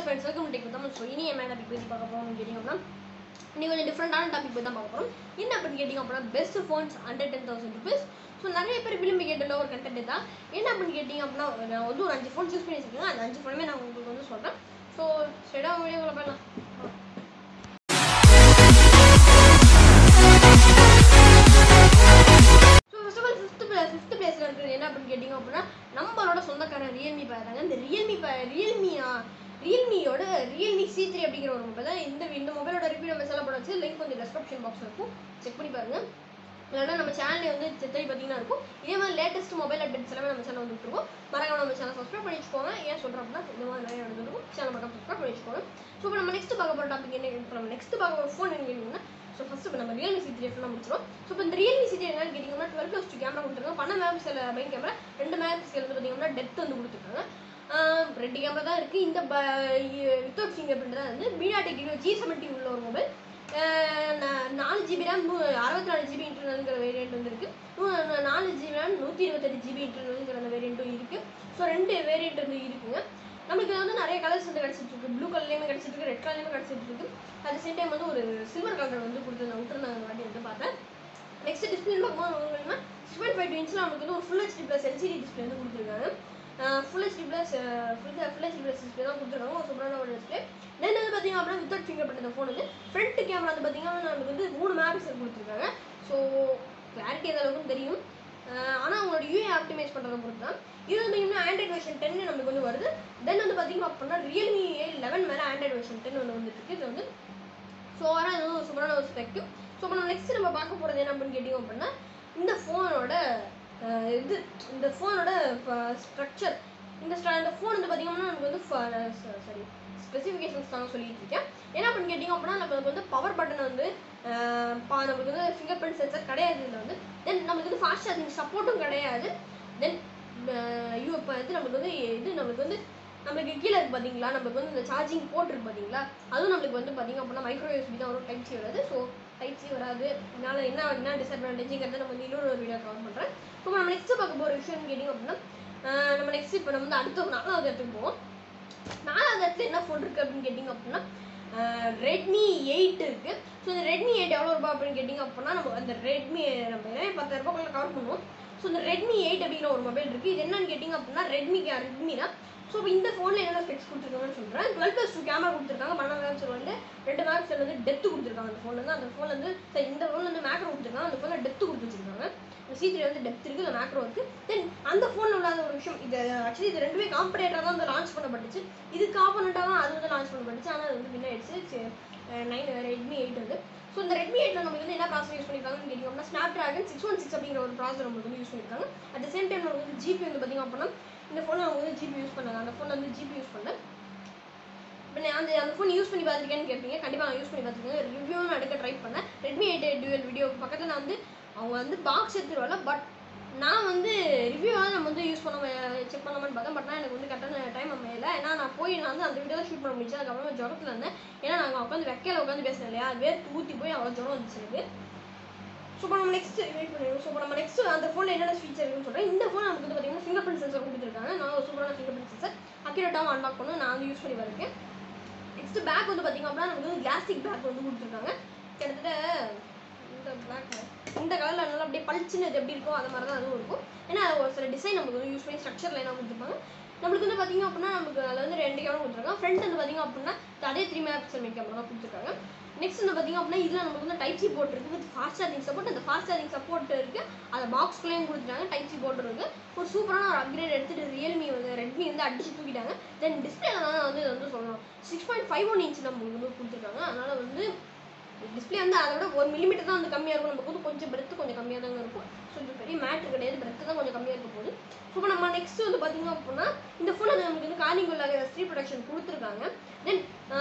Friends welcome take தான் so இனி என்ன டாபிக் பற்றி பார்க்க போகிறோம்னு கேட்டிங்க அப்படின்னா இன்னைக்கு கொஞ்சம் டிஃப்ரெண்டான டாபிக் பற்றி தான் பார்க்க போகிறோம் என்ன அப்படின்னு கேட்டிங்க அப்படின்னா best phones under ten thousand rupees so நிறைய பேர் விரும்பி கேட்டுள்ள ஒரு கண்டென்ட் தான் என்ன அப்படின்னு கேட்டிங்க அப்படின்னா நான் வந்து ஒரு அஞ்சு ஃபோன்ஸ் யூஸ் பண்ணி வச்சிருக்கேன் அந்த அஞ்சு ஃபோனுமே நான் உங்களுக்கு வந்து சொல்கிறேன் ஸோ ஸ்ட்ரெயிட்டாக வீடியோக்குள்ள போயிடலாம் so first of all fifth place fifth பிளேஸில் இருக்கிறது என்ன அப்படின்னு கேட்டிங்க அப்படின்னா நம்மளோட சொந்தக்காரன் ரியல்மி பாருங்க இந்த ரியல்மி ரியல்மியா ரியல்மியோட ரியல்மி சி த்ரீ அப்படிங்கிற ஒரு மொபைல் தான் இந்த இந்த மொபைலோட ரிவ்யூ நம்ம செல்ல போட வச்சு லிங்க் வந்து டெஸ்கிரிப்ஷன் பாக்ஸ் இருக்கும் செக் பண்ணி பாருங்க இல்லைன்னா நம்ம சேனல்ல வந்து சித்தரி பார்த்தீங்கன்னா இருக்கும் இதே மாதிரி லேட்டஸ்ட் மொபைல் அப்டேட்ஸ் எல்லாமே நம்ம சேனல் வந்துட்டு இருக்கும் மறக்காம நம்ம சேனல் சப்ஸ்கிரைப் பண்ணி வச்சுக்கோங்க ஏன் சொல்கிறோம் அப்படின்னா இந்த மாதிரி நிறைய நடந்துருக்கும் சேனல் மறக்காம சப்ஸ்கிரைப் பண்ணி வச்சுக்கோங்க ஸோ இப்போ நம்ம நெக்ஸ்ட் பார்க்க போகிற டாபிக் என்ன இப்போ நம்ம நெக்ஸ்ட் பார்க்க போகிற ஃபோன் என்ன கேட்டிங்கன்னா ஸோ ஃபஸ்ட்டு இப்போ நம்ம ரியல்மி சி த்ரீ ஃபுல்லாக முடிச்சிடும் ஸோ இப்போ இந்த ரியல்மி சி த்ரீ என்னன்னு கேட்டிங்கன்னா டுவெல் ப்ளஸ் டூ கேமரா கொடுத்துருக்காங்க பன்னெண்டு மெகா பிக்சல் மெயின் கேமரா ரெண்டு மெகா பிக்சல் வந்து பார்த்தீங்கன்னா டெப்த் வந்து கொடுத்துருக்காங்க ஆஹ் ரெண்டு கேமரா தான் இருக்குது இந்த வித்தவுட் ஃபிங்கர் பிரிண்ட் தான் வந்து மீடியா டெக்னிக்கல் ஜி செவன்ட்டி உள்ள ஒரு மொபைல் நாலு ஜிபி ரேம் அறுபத்தி நாலு ஜிபி இன்டர்னல்ங்கிற வேரியண்ட் வந்து இருக்கு நூ- நாலு ஜிபி ரேம் நூற்றி இருபத்தெட்டு ஜிபி இன்டர்னல்ங்கிற அந்த வேரியண்ட்டும் இருக்கு ஸோ ரெண்டு வேரியண்ட் வந்து இருக்குங்க நம்மளுக்கு இதுல வந்து நிறைய கலர்ஸ் வந்து கிடச்சிட்டு இருக்கு ப்ளூ கலர்லேயுமே கிடச்சிட்டு இருக்கு ரெட் கலர்லேயுமே கிடச்சிட்டு இருக்கு அட் சேம் டைம் வந்து ஒரு சில்வர் கலர் வந்து கொடுத்து விட்டு நான் வாட்டி வந்து பார்த்தேன் நெக்ஸ்ட் டிஸ்பிளே பார்க்கும்போது உங்களுக்கு சிக்ஸ் பாயிண்ட் ஃபைவ் இன்ச்சில் நமக்கு வந்து ஒரு full HD plus LCD display வந்து கொடுத்துருக்காங்க full HD plus full full HD plus display தான் கொடுத்துருக்காங்க ஒரு சூப்பரான ஒரு டிஸ்பிளே தென் வந்து பார்த்தீங்க அப்படின்னா வித்தவுட் ஃபிங்கர் பிரிண்ட் இந்த ஃபோன் வந்து ஃப்ரண்ட் கேமரா வந்து பார்த்தீங்கன்னா நமக்கு வந்து மூணு மெகா பிக்சல் கொடுத்துருக்காங்க ஸோ கிளாரிட்டி எந்த அளவுக்கு தெரியும் ஆனால் அவங்களோட யூஏ ஆப்டிமைஸ் பண்ணுறத பொறுத்து தான் இது வந்து பார்த்தீங்கன்னா ஆண்ட்ராய்ட் வெர்ஷன் டென் நமக்கு வந்து வருது தென் வந்து பார்த்தீங்க அப்படின்னா ரியல்மி ஏ லெவன் மேலே ஆண்ட்ராய்ட் வெர்ஷன் டென் வந்து வந்துட்டு இருக்கு இது வந்து ஸோ வர இது வந்து ஒரு சூப்பரான ஒரு ஸ்பெக்ட் ஸோ இப்போ நம்ம நெக்ஸ்ட் நம்ம பார்க்க போகிறது என்ன அப்படின்னு கேட்டிங்க அப்படின்னா இந்த ஃபோனோட இது இந்த ஃபோனோட ஸ்ட்ரக்சர் இந்த ஸ்ட்ர இந்த ஃபோன் வந்து பார்த்தீங்கன்னா நமக்கு வந்து சாரி ஸ்பெசிஃபிகேஷன்ஸ் தான் சொல்லிட்டு இருக்கேன் என்ன அப்படின்னு கேட்டிங்க அப்படின்னா நமக்கு வந்து பவர் பட்டன் வந்து அஹ், பா- நமக்கு வந்து ஃபிங்கர் பிரிண்ட் சென்சர் கிடையாது இதில் வந்து தென் நமக்கு வந்து ஃபாஸ்ட் சார்ஜிங் சப்போர்ட்டும் கிடையாது தென் யூ இப்போ வந்து நமக்கு வந்து இது நமக்கு வந்து நம்மளுக்கு கீழே இருக்கு பார்த்தீங்களா நமக்கு வந்து இந்த சார்ஜிங் போர்ட் இருக்கு பார்த்தீங்களா அதுவும் நம்மளுக்கு வந்து பார்த்தீங்க அப்படின்னா மைக்ரோ யூஎஸ்பி தான் வரும் டைப் சி வராது ஸோ டைப் சி வராது இதனால என்ன என்ன டிஸ்அட்வான்டேஜுங்கிறத நம்ம வந்து இன்னொரு ஒரு வீடியோ கவர் பண்ணுறேன் ஸோ நம்ம நெக்ஸ்ட் பார்க்க போகிற விஷயம் கேட்டிங்க அப்படின்னா ஆஹ் நம்ம நெக்ஸ்ட் இப்போ நம்ம வந்து அடுத்த ஒரு நாலாவது இடத்துக்கு போவோம் நாலாவது இடத்துல என்ன ஃபோன் இருக்குது அப்படின்னு கேட்டிங்க அப்படின்னா ரெட்மி எயிட் இருக்குது ஸோ இந்த ரெட்மி எயிட் எவ்வளோ ரூபா அப்படின்னு கேட்டிங்க அப்படின்னா நம்ம அந்த ரெட்மி நம்ம எல்லாமே பத்தாயிரம் ரூபாய்க்குள்ள கவர் பண்ணுவோம் ஸோ இந்த ரெட்மி எயிட் அப்படிங்கிற ஒரு மொபைல் இருக்குது இது என்னன்னு கேட்டிங்க அப்படின்னா ரெட்மி ரெட்மி தான் ஸோ இப்போ இந்த ஃபோனில் என்னென்ன ஸ்பெக்ஸ் கொடுத்துருக்காங்கன்னு சொல்கிறேன் டுவெல் ப்ளஸ் டூ கேமரா கொடுத்துருக்காங்க பன்னெண்டு மெகா பிக்சல் வந்து ரெண்டு மெகா பிக்சல் வந்து டெப்த் கொடுத்துருக்காங்க அந்த ஃபோனில் வந்து அந்த ஃபோனில் வந்து சரி இந்த ஃபோனில் வந்து மேக்ரோ கொடுத்துருக்காங்க அந்த ஃபோனில் டெப்த் கொடுத்து வச்சிருக்காங்க சி த்ரீ வந்து டெப்த் இருக்குது அந்த மேக்ரோ இருக்குது தென் அந்த ஃபோனில் இல்லாத ஒரு விஷயம் இது ஆக்சுவலி இது ரெண்டுமே காம்படேட்டராக தான் வந்து லான்ச் பண்ணப்பட்டுச்சு இது காம்பனண்ட்டாக தான் அது வந்து லான்ச் பண்ணப்பட்டுச்சு ஆனால் அது வந்து வின் ஆயிடுச்சு நைன் ரெட்மி எயிட் வந்து ஸோ இந்த ரெட்மி எயிட்டில் நமக்கு வந்து என்ன ப்ராசர் யூஸ் பண்ணியிருக்காங்கன்னு கேட்டிங்க அப்படின்னா Snapdragon six one six அப்படிங்கிற ஒரு ப்ராசர் நமக்கு வந்து யூஸ் பண்ணியிருக்காங்க அட் சேம் டைம் நமக்கு வந்து ஜிபி வந்து பார்த்திங்க அப்படின்னா இந்த ஃபோனில் அவங்க வந்து ஜிபி யூஸ் பண்ணாங்க அந்த ஃபோனில் வந்து ஜிபி யூஸ் பண்ணல இப்போ நான் அந்த அந்த ஃபோன் யூஸ் பண்ணி பார்த்துருக்கேன்னு கேட்பீங்க கண்டிப்பாக நான் யூஸ் பண்ணி பார்த்துருக்கேன் ரிவ்யூவும் நான் எடுக்க ட்ரை பண்ணேன் ரெட்மி எயிட் டுவெல் வீடியோ பக்கத்தில் நான் வந்து அவங்க வந்து பாக்ஸ் எடுத்துருவாங்க பட் நான் வந்து ரிவ்யூவாக நம்ம வந்து யூஸ் பண்ண செக் பண்ணலாமான்னு பார்த்தேன் பட் நான் எனக்கு வந்து கரெக்டான டைம் அமையல ஏன்னா நான் போய் நான் வந்து அந்த வீடியோ தான் ஷூட் பண்ண முடிச்சு அதுக்கப்புறமா ஜுரத்தில் இருந்தேன் ஏன்னா நாங்கள் உட்காந்து வெக்கையில் உட்காந்து பேசுனேன் இல்லையா வேர் ஊற்றி போய் அவ்வளோ ஜுரம் வந்துச்சு எனக்கு ஸோ இப்போ நம்ம நெக்ஸ்ட் வெயிட் பண்ணிடுவோம் ஸோ இப்போ நம்ம நெக்ஸ்ட் அந்த ஃபோனில் என்னென்ன ஃபீச்சர் இருக்குன்னு சொல்கிறேன் இந்த ஃபோன் நமக்கு வந்து பார்த்தீங்கன்னா ஃபிங்கர் பிரிண்ட் சென்சர் கொடுத்துருக்காங்க நான் ஒரு சூப்பரான ஃபிங்கர் பிரிண்ட் சென்சர் அக்யூரேட்டாகவும் அன்லாக் பண்ணணும் நான் வந்து யூஸ் பண்ணி வரேன் நெக்ஸ்ட் பேக் வந்து பார்த்தீங்க அப்படின்னா நமக்கு வந்து கிளாஸ்டிக் பேக் வந்து கொடுத்துருக்காங்க கிட்டத்தட்ட இந்த பேக் இந்த கலரில் நல்லா அப்படியே பளிச்சுன்னு அது எப்படி இருக்கோ அது மாதிரி தான் அதுவும் இருக்கும் ஏன்னா அது ஒரு சில டிசைன் நமக்கு வந்து யூஸ் பண்ணி ஸ்ட்ரக்சர் லைனாக கொடுத்துருப்பாங்க நம்மளுக்கு வந்து பார்த்தீங்க அப்படின்னா நமக்கு அதில் வந்து ரெண்டு கேமரா கொடுத்துருக்காங்க ஃப்ரண்ட் வந்து பார்த்தீங்க அப்படின்னா அதே three mega pixel main camera தான் கொடுத்துருக்காங்க நெக்ஸ்ட் வந்து பார்த்தீங்க அப்படின்னா இதில் நமக்கு வந்து டைப் சி போர்ட் இருக்குது வித் ஃபாஸ்ட் சார்ஜிங் சப்போர்ட் அந்த ஃபாஸ்ட் சார்ஜிங் சப்போர்ட் இருக்குது அதை பாக்ஸ்குள்ளேயும் கொடுத்துட்டாங்க டைப் சி போர்ட் இருக்குது ஒரு சூப்பரான ஒரு அப்கிரேட் எடுத்துட்டு ரியல்மி வந்து ரெட்மி வந்து அடிச்சு தூக்கிட்டாங்க தென் டிஸ்பிளேல தான் வந்து இதை வந்து சொல்லணும் six point five one inch நம்மளுக்கு வந்து கொடுத்துருக்காங்க அதனால் வந்து டிஸ்பிளே வந்து அதை விட ஒரு மில்லிமீட்டர் தான் வந்து கம்மியாக இருக்கும் நமக்கு வந்து கொஞ்சம் பிரெத்து கொஞ்சம் கம்மியாக தாங்க இருக்கும் ஸோ இது பெரிய மேட்ரு கிடையாது பிரெத்து தான் கொஞ்சம் கம்மியாக இருக்க போகுது ஸோ இப்போ நம்ம நெக்ஸ்ட் வந்து பார்த்தீங்க அப்படின்னா இந்த ஃபோனை நமக்கு வந்து கார்னிங்குள்ள ஸ்ரீ ப்ரொடக்ஷன் கொடுத்துருக்காங்க தென்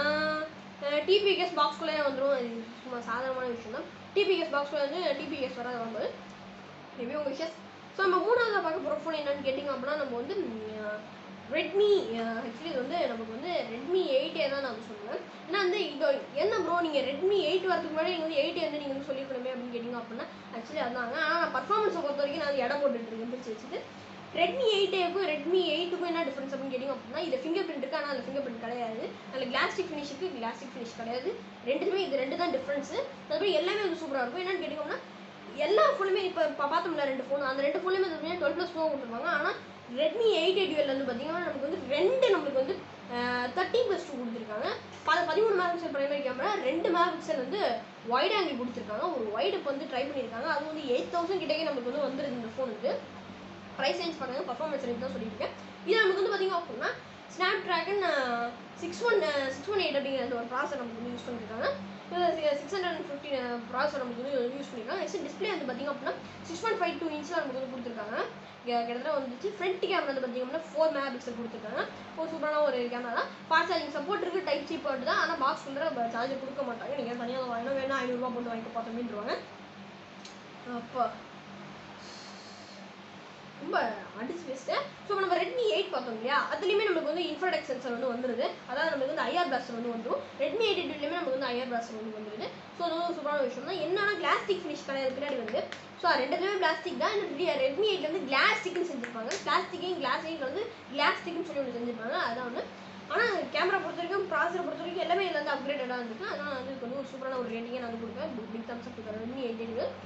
டிபிஎஸ் பாக்ஸ்குள்ளே வந்துடும் அது சும்மா சாதாரணமான விஷயம் தான் டிபிஎஸ் பாக்ஸ்குள்ளே வந்து டிபிஎஸ் வராது வரும்போது ரிவ்யூ உங்கள் விஷஸ் ஸோ நம்ம மூணாவதாக பார்க்க போகிற ஃபோன் என்னன்னு கேட்டிங்க அப்படின்னா நம்ம வந்து ரெட்மி ஆக்சுவலி இது வந்து நமக்கு வந்து ரெட்மி எயிட்டே தான் நான் சொல்லுவேன் ஏன்னா வந்து இதோ என்ன ப்ரோ நீங்கள் ரெட்மி எயிட் வரதுக்கு முன்னாடி நீங்கள் வந்து எயிட் வந்து நீங்கள் வந்து சொல்லிருக்கணுமே அப்படின்னு கேட்டிங்க அப்படின்னா ஆக்சுவலி அதாங்க ஆனால் நான் பர்ஃபார்மன்ஸை பொறுத்த வரைக்கும் நான் வந்து இடம் போட்டுட்டு இருக்கேன் பிடிச்சி வச்சுட்டு ரெட்மி எயிட்டுக்கும் ரெட்மி எயிட்டுக்கும் என்ன டிஃப்ரென்ஸ் அப்படின்னு கேட்டிங்க அப்படின்னா இது ஃபிங்கர் பிரிண்ட் இருக்கு ஆனால் அதில் ஃபிங்கர் பிரிண்ட் கிடையாது அதில் கிளாஸ்டிக் ஃபினிஷ் இருக்கு கிளாஸ்டிக் ஃபினிஷ் கிடையாது ரெண்டுமே இது ரெண்டு தான் டிஃப்ரென்ஸு அதுபடி எல்லாமே வந்து சூப்பராக இருக்கும் என்னன்னு கேட்டிங்க அப்படின்னா எல்லா ஃபோனுமே இப்போ இப்போ பார்த்தோம்ல ரெண்டு ஃபோன் அந்த ரெண்டு ஃபோன்லேயுமே வந்து டுவெல் ப்ளஸ் ஃபோன் கொடுத்துருப்பாங்க ஆனால் ரெட்மி எயிட் எயிட் வந்து பார்த்தீங்கன்னா நமக்கு வந்து ரெண்டு நம்மளுக்கு வந்து தேர்ட்டின் ப்ளஸ் டூ கொடுத்துருக்காங்க பல பதிமூணு மெகா பிக்சல் பிரைமரி கேமரா ரெண்டு மெகா பிக்சல் வந்து வைட் ஆங்கிள் கொடுத்துருக்காங்க ஒரு வைடு இப்போ வந்து ட்ரை பண்ணியிருக்காங்க அது வந்து எயிட் தௌசண்ட் கிட்டே நமக்கு வந்து வந்துருது இந்த ஃபோனுக்கு ப்ரைஸ் ரேஞ்ச் பாருங்க பர்ஃபார்மன்ஸ் ரேஞ்ச் தான் சொல்லியிருக்கேன் இது நமக்கு வந்து பார்த்தீங்க அப்படின்னா Snapdragon six one six one eight அப்படிங்கிற அந்த ஒரு ப்ராசர் நமக்கு வந்து யூஸ் பண்ணியிருக்காங்க சிக்ஸ் ஹண்ட்ரட் அண்ட் ஃபிஃப்டி ப்ராசர் நமக்கு வந்து யூஸ் பண்ணியிருக்காங்க நெக்ஸ்ட் டிஸ்பிளே வந்து பார்த்தீங்க அப்படின்னா சிக்ஸ் பாயிண்ட் ஃபைவ் டூ இன்ச்சில் நமக்கு வந்து கொடுத்துருக்காங்க இங்க கிட்டத்தட்ட வந்துச்சு ஃப்ரண்ட் கேமரா வந்து பார்த்தீங்க அப்படின்னா ஃபோர் மெகா பிக்சல் கொடுத்துருக்காங்க ஒரு சூப்பரான ஒரு கேமரா தான் ஃபாஸ்ட் சார்ஜிங் சப்போர்ட் இருக்குது டைப் சி போட்டு தான் ஆனால் பாக்ஸ் வந்து சார்ஜர் கொடுக்க மாட்டாங்க நீங்கள் தனியாக வாங்கினா வேணா ஐநூறுரூவா போட்டு வாங்கிக்க பார்த்தோம்னுருவாங்க அப்போ ரொம்ப அடிச்சு பேசிட்டேன் ஸோ நம்ம ரெட்மி எயிட் பார்த்தோம் இல்லையா அதுலேயுமே நமக்கு வந்து இன்ஃப்ராடெக் சென்சர் வந்து வந்துருது அதாவது நமக்கு வந்து ஐஆர் பிளாஸ்டர் வந்து வந்துடும் ரெட்மி எயிட் எயிட்லேயுமே நமக்கு வந்து ஐஆர் பிளாஸ்டர் வந்து வந்துருது ஸோ அது வந்து ஒரு சூப்பரான விஷயம் தான் என்னன்னா கிளாஸ்டிக் ஃபினிஷ் கிடையாது பின்னாடி வந்து ஸோ ரெண்டுலேயுமே பிளாஸ்டிக் தான் இந்த ரெட்மி எயிட்ல வந்து கிளாஸ்டிக்னு செஞ்சிருப்பாங்க பிளாஸ்டிக்கையும் கிளாஸையும் வந்து கிளாஸ்டிக்னு சொல்லி ஒன்று செஞ்சிருப்பாங்க அதான் ஒன்று ஆனால் கேமரா பொறுத்த வரைக்கும் ப்ராசரை பொறுத்த வரைக்கும் எல்லாமே இதில் வந்து அப்கிரேட்டடாக இருந்துருக்கு அதனால் வந்து இதுக்கு வந்து ஒரு சூப்பரான ஒரு ரேட்டிங்கை நான் வந்து கொடுப்பேன் big thumbs up Redmi eight eight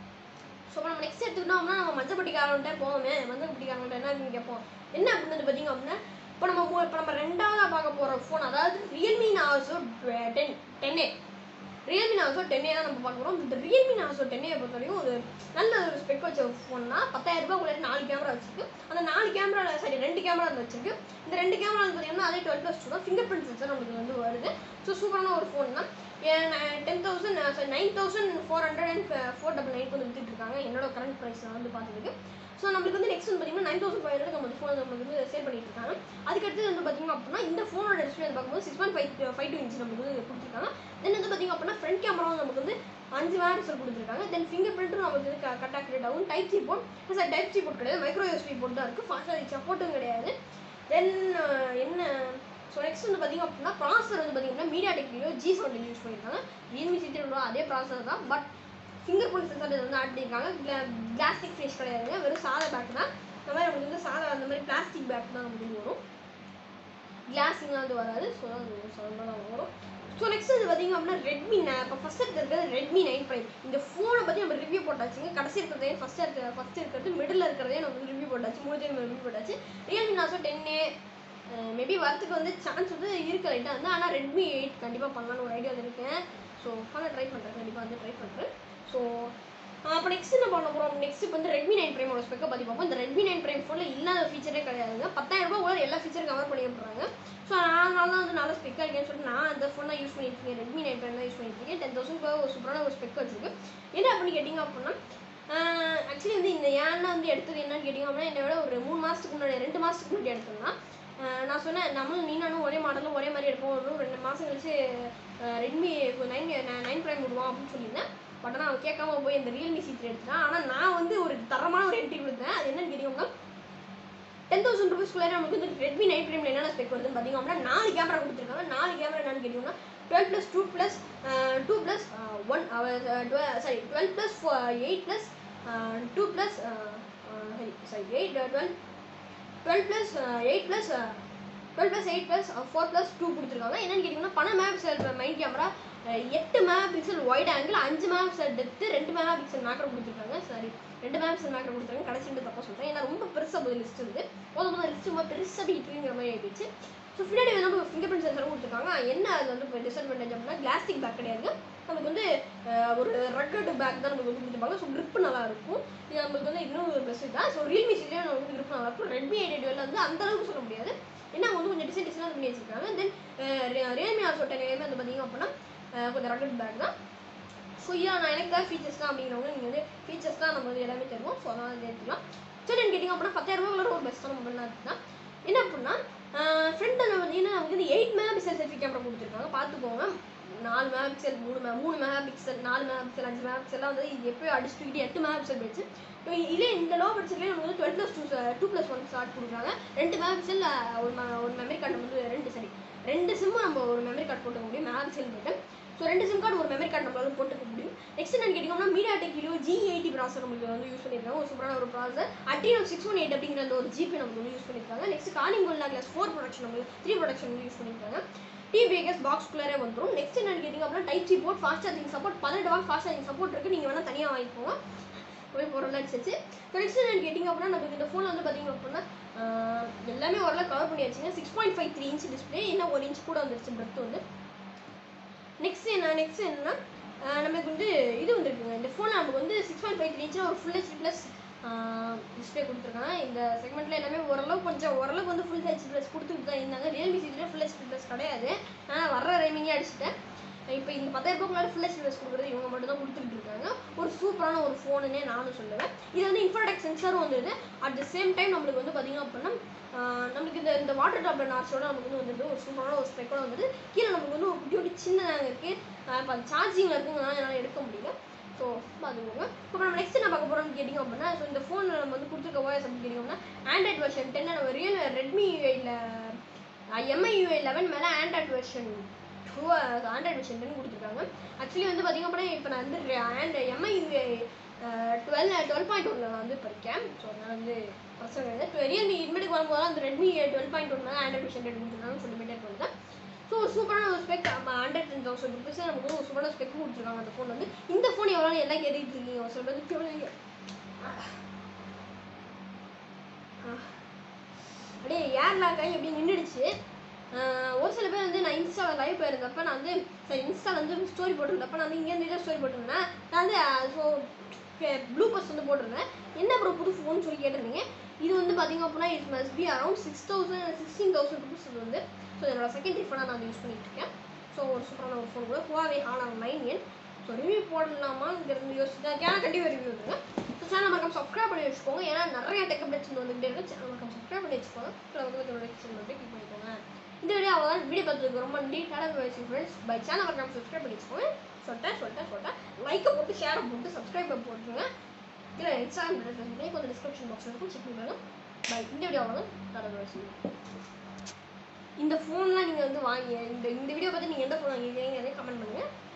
so நம்ம நெக்ஸ்ட் எடுத்துக்கிட்டோம்னா நம்ம மஞ்சப்பட்டிக்காரன்ட்ட போவோமே மஞ்சப்பட்டிக்காரன்ட்ட என்ன அப்படின்னு கேட்போம் என்ன அப்படின்னு வந்து பார்த்தீங்க அப்படின்னா இப்போ நம்ம மூ- இப்போ நம்ம ரெண்டாவதாக பார்க்க போகிற ஃபோன் அதாவது Realme Narzo ten ten A Realme Narzo ten A தான் நம்ம பார்க்க போகிறோம் இந்த ரியல்மி நாசோ டென் ஏ பொறுத்த வரைக்கும் ஒரு நல்ல ஒரு ஸ்பெக் வச்ச ஃபோன்னா பத்தாயிரம் ரூபாய் உள்ள நாலு கேமரா வச்சிருக்கு அந்த நாலு கேமரா சாரி ரெண்டு கேமரா வந்து வச்சிருக்கு இந்த ரெண்டு கேமரா வந்து பார்த்தீங்கன்னா அதே டுவெல் ப்ளஸ் டூ தான் ஃபிங்கர் பிரிண்ட் சென்சர் நமக்கு வந்து வருது ஸோ சூப்பரான ஒரு ஃபோன் தான் ten thousand sorry nine thousand four hundred and four double nine வந்து வித்துட்டு இருக்காங்க என்னோட கரண்ட் ப்ரைஸ் நான் வந்து பார்த்ததுக்கு ஸோ நம்மளுக்கு வந்து நெக்ஸ்ட் வந்து பார்த்தீங்கன்னா நைன் தௌசண்ட் ஃபைவ் ஹண்ட்ரட் நம்ம ஃபோன் நம்மளுக்கு வந்து சேல் பண்ணிட்டு இருக்காங்க அதுக்கடுத்து வந்து பார்த்தீங்க அப்படின்னா இந்த ஃபோனோட டிஸ்பிளே வந்து பார்க்கும்போது six point five five two inch நமக்கு வந்து கொடுத்துருக்காங்க தென் வந்து பார்த்தீங்க அப்படின்னா ஃப்ரண்ட் கேமரா நமக்கு வந்து அஞ்சு மெகா பிக்சல் கொடுத்துருக்காங்க தென் ஃபிங்கர் பிரிண்ட்டும் நமக்கு வந்து கட் ஆக்டிவேட் ஆகும் type C port sir type C port கிடையாது மைக்ரோ யூஎஸ்பி போர்ட் தான் இருக்குது ஃபாஸ்ட் சார்ஜிங் சப்போர்ட்டும் கிடையாது தென் என்ன ஸோ நெக்ஸ்ட் வந்து பார்த்தீங்க அப்படின்னா ப்ராசர் வந்து பார்த்தீங்கன்னா MediaTek G seventeen use பண்ணியிருக்காங்க ரியல்மி சி த்ரீ அதே ப்ராசர் தான் பட் ஃபிங்கர் பிரிண்ட் சென்சார் இது வந்து ஆட் பண்ணியிருக்காங்க பிளாஸ்டிக் ஃபினிஷ் கிடையாதுங்க வெறும் சாதா பேக் தான் இந்த மாதிரி நமக்கு வந்து சாதா அந்த மாதிரி பிளாஸ்டிக் பேக் தான் நமக்கு வந்து வரும் கிளாஸிங்லாம் வந்து வராது ஸோ தான் சவுண்டாக தான் வரும் ஸோ நெக்ஸ்ட் வந்து பார்த்தீங்க அப்படின்னா ரெட்மி இப்போ ஃபஸ்ட் இருக்கிறது ரெட்மி நைன் ப்ரைம் இந்த ஃபோனை பற்றி நம்ம ரிவ்யூ போட்டாச்சுங்க கடைசி இருக்கிறதே ஃபஸ்ட் இருக்க ஃபஸ்ட் இருக்கிறது மிடில் இருக்கிறதே நம்ம வந்து ரிவ்யூ போட்டாச்சு மூணு டைம் ரிவ்யூ போட்டாச்சு ரியல்மி நாசோ டென்னு மேபி வரத்துக்கு வந்து சான்ஸ் வந்து இருக்கு ரைட்டாக வந்து ஆனால் ரெட்மி எயிட் கண்டிப்பாக பண்ணலான்னு ஒரு ஐடியா இருக்கேன் ஸோ பண்ண ட்ரை பண்ணுறேன் கண்டிப்பாக வந்து ட்ரை பண்ணுறேன் ஸோ அப்போ நெக்ஸ்ட் என்ன பண்ண போகிறோம் நெக்ஸ்ட் இப்போ வந்து ரெட்மி நைன் ப்ரைமோட ஸ்பெக்கை பற்றி பார்ப்போம் இந்த ரெட்மி நைன் ப்ரைம் ஃபோனில் இல்லாத ஃபீச்சரே கிடையாதுங்க பத்தாயிரம் ரூபாய் கூட எல்லா ஃபீச்சரும் கவர் பண்ணி விட்றாங்க ஸோ அதனால தான் வந்து நல்ல ஸ்பெக்காக இருக்கேன்னு சொல்லிட்டு நான் அந்த ஃபோன் தான் யூஸ் பண்ணிட்டு இருக்கேன் ரெட்மி நைன் ப்ரைம் தான் யூஸ் பண்ணிட்டு இருக்கேன் டென் தௌசண்ட் ஒரு சூப்பரான ஒரு ஸ்பெக் வச்சிருக்கு என்ன அப்படின்னு கேட்டிங்க அப்படின்னா ஆக்சுவலி வந்து இந்த ஏன்னா வந்து எடுத்தது என்னன்னு கேட்டிங்க அப்படின்னா என்னை விட ஒரு மூணு மாதத்துக்கு முன்னாடி ரெண்டு மாதத்துக்கு முன்னாடி எடுத்தோம்னா நான் சொன்னேன் நம்மளும் நீ நானும் ஒரே மாடலும் ஒரே மாதிரி எடுப்போம் ஒரு ரெண்டு மாதம் கழிச்சு ரெட்மி நைன் நைன் ப்ரைம் விடுவோம் அப்படின்னு சொல்லியிருந்தேன் பட் ஆனால் அவன் கேட்காம போய் இந்த ரியல்மி சி த்ரீ எடுத்துட்டான் ஆனால் நான் வந்து ஒரு தரமான ஒரு என்ட்ரி கொடுத்தேன் அது என்னன்னு கேட்டிங்கன்னா டென் தௌசண்ட் ருபீஸ்க்குள்ளே நமக்கு வந்து ரெட்மி நைன் ப்ரைமில் என்னென்ன ஸ்பெக் வருதுன்னு பார்த்தீங்க அப்படின்னா நாலு கேமரா கொடுத்துருக்காங்க நாலு கேமரா என்னன்னு கேட்டிங்கன்னா twelve plus two plus two plus one sorry twelve plus eight plus two plus sorry sorry eight twelve twelve plus eight plus twelve plus eight plus four plus two கொடுத்துருக்காங்க என்னன்னு கேட்டிங்கன்னா பன்னெண்டு mega pixel main camera எட்டு mega pixel wide angle அஞ்சு mega pixel depth ரெண்டு mega pixel macro கொடுத்துருக்காங்க sorry ரெண்டு mega pixel macro கொடுத்துருக்காங்க கடைசி ரெண்டு தப்பாக சொல்கிறேன் ஏன்னா ரொம்ப பெருசாக போகுது லிஸ்ட் இருந்து போதும் போதும் லிஸ்ட் ரொம்ப பெருசாக இருக்குங்கிற மாதிரி ஆகிடுச்சு ஸோ பின்னாடி வந்து ஃபிங்கர் பிரிண்ட் சென்சரும் கொடுத்துருக்காங்க என்ன அது வந்து இப்போ டிஸ்அட்வான்டேஜ் அப்படின்னா கிளாஸ்டிக் பேக் கிடையாது நமக்கு வந்து அஹ், ஒரு ரக்கட் பேக் தான் நமக்கு வந்து கொடுத்துருப்பாங்க ஸோ grip நல்லா இருக்கும் இது நமக்கு வந்து இன்னும் ஒரு ப்ளஸ் தான் ஸோ ரியல்மி சீரியா நமக்கு வந்து grip நல்லா இருக்கும் ரெட்மி எயிட் எயிட் வந்து அந்த அளவுக்கு சொல்ல முடியாது ஏன்னா அவங்க வந்து கொஞ்சம் டிசைன் டிசைனாக பண்ணி வச்சிருக்காங்க தென் ரியல்மி ஆல்சோ டென் வந்து பார்த்தீங்க அப்படின்னா அஹ், கொஞ்சம் ரக்கட் பேக் தான் ஸோ இதான் நான் எனக்கு தான் ஃபீச்சர்ஸ் தான் அப்படிங்கிறவங்க நீங்கள் வந்து ஃபீச்சர்ஸ் தான் நம்ம வந்து எல்லாமே தருவோம் ஸோ அதனால் வந்து எடுத்துக்கலாம் சரி என்ன கேட்டிங்க அப்படின்னா பத்தாயிரம் ரூபாய் ஒரு பெஸ்ட்டான மொபைல் தான் இருக்குன்னா என்ன அப்படின்னா ஃப்ரண்ட் வந்து பார்த்தீங்கன்னா நமக்கு வந்து eight mega pixel selfie camera கொடுத்துருக்காங்க பார்த்துக்கோங்க நாலு மெகா பிக்சல் மூணு மெகா மூணு மெகா பிக்சல் நாலு மெகா பிக்சல் அஞ்சு மெகா பிக்சல்லாம் வந்து இது எப்போயோ அடிச்சு தூக்கிட்டு எட்டு மெகா பிக்சல் போயிடுச்சு இப்போ இதே இந்த லோ பட்ஜெட்லேயே நமக்கு வந்து twelve plus two two plus one start கொடுக்குறாங்க ரெண்டு மெகா பிக்சல் ஒரு me- ஒரு மெமரி கார்டு வந்து ரெண்டு சரி ரெண்டு சிம்மு நம்ம ஒரு மெமரி கார்டு போட்டுக்க முடியும் மெகா பிக்சல் போட்டு ஸோ ரெண்டு சிம் கார்டு ஒரு மெமரி கார்டு நம்மளால போட்டுக்க முடியும் நெக்ஸ்ட் என்ன கேட்டிங்கன்னா MediaTek Helio G eighty processor நம்மளுக்கு வந்து யூஸ் பண்ணியிருக்காங்க ஒரு சூப்பரான ஒரு ப்ராசர் அட்ரீனோ சிக்ஸ் ஒன் எயிட் அப்படிங்கிற அந்த ஒரு ஜிபி நமக்கு வந்து யூஸ் பண்ணியிருக்காங்க நெக்ஸ்ட் காலிங் கோல்டா கிளாஸ் ஃபோர் ப்ரொடக்ஷன் நம்மளுக்கு த்ரீ ப்ரொடக்ஷன் வந்து யூஸ் பண்ணியிருக்காங்க டிபிஎஸ் பாக்ஸ்குள்ளே வந்துடும் நெக்ஸ்ட் என்னன்னு கேட்டிங்க அப்படின்னா type C port fast charging support பதினெட்டு வாட் ஃபாஸ்ட் சார்ஜிங் சப்போர்ட் இருக்குது நீங்கள் வேணால் தனியாக வாங்கிக்கோங்க போய் பொருளாக அடிச்சிச்சு ஸோ நெக்ஸ்ட் என்னன்னு கேட்டிங்க அப்படின்னா நமக்கு இந்த ஃபோன் வந்து பார்த்தீங்க அப்படின்னா ஆஹ், எல்லாமே ஓரளவு கவர் பண்ணியாச்சுங்க six point five three inch display இன்னும் ஒரு இன்ச் கூட வந்துருச்சு பிரெத் வந்து நெக்ஸ்ட் என்ன நெக்ஸ்ட் என்னன்னா ஆஹ் நமக்கு வந்து இது வந்திருக்குங்க இந்த ஃபோன் நமக்கு வந்து சிக்ஸ் பாயிண்ட் ஃபைவ் த்ரீ ஒரு ஃபுல் ஹெச்டி ப்ளஸ் டிஸ்பிளே கொடுத்துருக்காங்க இந்த செக்மெண்ட்டில் எல்லாமே ஓரளவு கொஞ்சம் ஓரளவுக்கு வந்து ஃபுல் ஹெச்டி ப்ளஸ் கொடுத்துட்டு தான் இருந்தாங்க ரியல்மி சீரியில் ஃபுல் ஹெச்டி ப்ளஸ் கிடையாது ஆனால் வர்ற ரைமிங்கே அடிச்சிட்டேன் இப்போ இந்த பத்தாயிரம் ரூபாய்க்குள்ளார ஃபுல் ஹெச்டி ப்ளஸ் கொடுக்குறது இவங்க மட்டும் தான் கொடுத்துட்டு இருக்காங்க ஒரு சூப்பரான ஒரு ஃபோனுன்னே நானும் சொல்லுவேன் இது வந்து இன்ஃபோடெக் சென்சாரும் வந்துருது அட் த சேம் டைம் நம்மளுக்கு வந்து பார்த்தீங்க அப்படின்னா ஆஹ் நமக்கு இந்த இந்த வாட்டர் ட்ராப்லெட் நார்ச்சோட நமக்கு வந்து வந்துருது ஒரு சூப்பரான ஒரு ஸ்பெக்கோட வந்துருது கீழே நமக்கு வந்து ஒரு குட்டி குட்டி சின்னதாக இருக்குது இப்போ அது சார்ஜிங்கில் இருக்குங்கனால என்னால் எடுக்க முடியல ஸோ பார்த்துக்கோங்க இப்போ நம்ம நெக்ஸ்ட் என்ன பார்க்க போகிறோம்னு கேட்டிங்க அப்படின்னா ஸோ இந்த ஃபோனில் நம்ம வந்து கொடுத்துருக்க ஓஎஸ் அப்படின்னு கேட்டிங்கன்னா ஆண்ட்ராய்ட் வெர்ஷன் டென் நம்ம ரியல் ரெட்மி யூஐயில் எம்ஐ யூஐ லெவன் மேலே Android version two Android version ten கொடுத்துருக்காங்க ஆக்சுவலி வந்து பார்த்திங்க அப்படின்னா இப்போ நான் வந்து and MI UI twelve twelve point ஒன்ல நான் வந்து படிக்கேன் ஸோ அதனால் வந்து பிரச்சனை கிடையாது ரியல்மி இனிமேட்டுக்கு வரும்போது அந்த ரெட்மி டுவெல் பாயிண்ட் ஒன் மேலே ஆண்ட்ராய்ட் வெர்ஷன் டென் கொடுத்துருக்காங்கன்னு சொல்லி மெயின்டைன் பண்ணுறேன் ஸோ ஒரு சூப்பரான ஒரு spec hundred ten thousand rupees நமக்கு வந்து ஒரு சூப்பரான ஸ்பெக் கொடுத்துருக்காங்க அந்த ஃபோன் வந்து இந்த ஃபோன் எவ்வளோ எல்லாம் கேட்டுட்டு இருக்கீங்க ஒரு சில பேருக்கு கேளுங்க. அப்படியே ஏர் லாக் ஆகி அப்படியே நின்றுடுச்சு ஒரு சில பேர் வந்து நான் இன்ஸ்டாவில் லைவ் போயிருந்தப்ப நான் வந்து சரி இன்ஸ்டாவில் வந்து ஸ்டோரி போட்டிருந்தப்ப நான் வந்து இங்கேருந்து ஸ்டோரி போட்டிருந்தேன் நான் வந்து ஸோ ப்ளூ பஸ் வந்து போட்டிருந்தேன் என்ன ப்ரோ புது ஃபோன் சொல்லி கேட்டிருந்தீங்க இது வந்து பார்த்தீங்க அப்படின்னா it must be around six thousand sixteen thousand rupees இது வந்து ஸோ என்னோட செகண்ட் ஃபோனாக நான் யூஸ் பண்ணிட்டு இருக்கேன் ஸோ ஒரு சூப்பரான ஒரு ஃபோன் கூட Huawei Honor nine N so review போடலாமாங்கிறது யோசிச்சு தான் கேன கண்டிப்பாக ரிவ்யூ வந்துருங்க ஸோ சேனல் மறக்காம சப்ஸ்கிரைப் பண்ணி வச்சுக்கோங்க ஏன்னா நிறைய டெக் அப்டேட்ஸ் வந்துகிட்டே இருக்கு சேனல் மறக்காம சப்ஸ்கிரைப் பண்ணி வச்சுக்கோங்க அப்புறம் வந்து நோட்டிஃபிகேஷன் வந்து கிளிக் பண்ணிக்கோங்க இந்த வீடியோ அவ்வளோ வீடியோ பார்த்ததுக்கு ரொம்ப நன்றி டாடா வயசு ஃப்ரெண்ட்ஸ் பை சேனல் மறக்காம சப்ஸ்கிரைப் பண்ணி வச்சுக்கோங்க சொல்லிட்டேன் சொல்லிட்டேன் சொல்லிட்டேன் லைக்கை போட்டு ஷேரை போட்டு சப்ஸ்கிரைப் போட்டுருங்க இல்லை இன்ஸ்டாகிராம் லிங்க் வந்து டிஸ்கிரிப்ஷன் பாக்ஸில் இருக்கும் செக் பண்ணி பாருங்க பை இந்த வீடியோ அவ்வளோ டாடா வயசு இந்த ஃபோன்லாம் நீங்கள் வந்து வாங்கி இந்த இந்த வீடியோ பார்த்து நீங்கள் எந்த ஃபோன் வாங்கிக்கிறீங்க கமெண்ட் பண்ணுங்கள்